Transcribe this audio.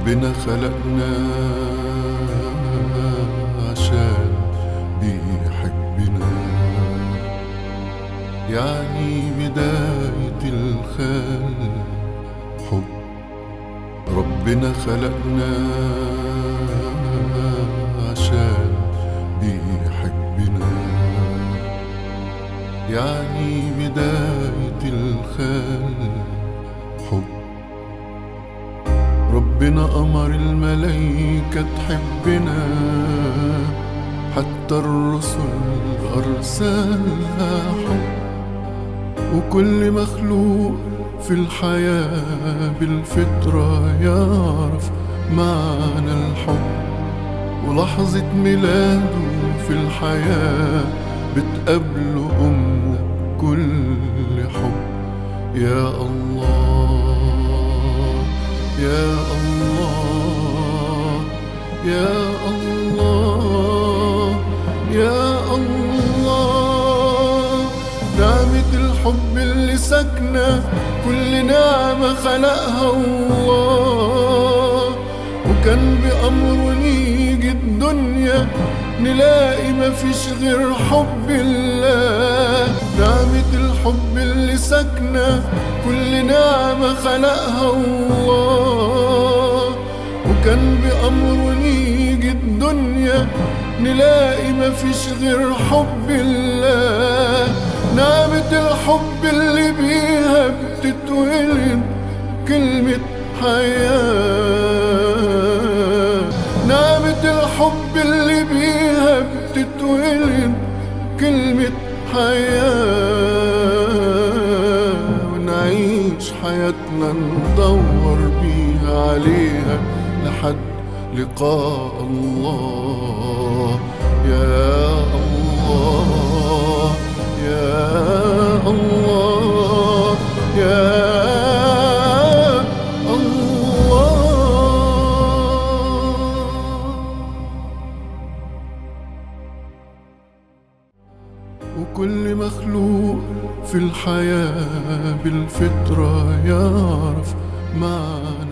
ربنا خلقنا عشان بيحبنا يعني بداية الخلق حب ربنا خلقنا عشان بيحبنا يعني بداية الخلق حب ربنا أمر الملايكة تحبنا حتى الرسل أرسلها حب وكل مخلوق في الحياة بالفطرة يعرف معنى الحب ولحظة ميلاده في الحياة بتقابله أمه كل حب يا الله يا الله يا الله يا الله نعمة الحب اللي سكنة كل نعمة خلقها الله وكان بأمره نيجي الدنيا نلاقي مفيش غير حب الله نعمة الحب اللي سكنة كل نعمة خلقها الله وكان بأمره نيجي الدنيا نلاقي مفيش غير حب الله نعمة الحب اللي بيها بتتولد كلمة حياة نعمة الحب اللي بيها بتتولد كلمة حياة ونعيش حياتنا ندور بيها عليها لحد لقاء الله يا الله يا الله يا الله وكل مخلوق في الحياة بالفطرة يعرف معنى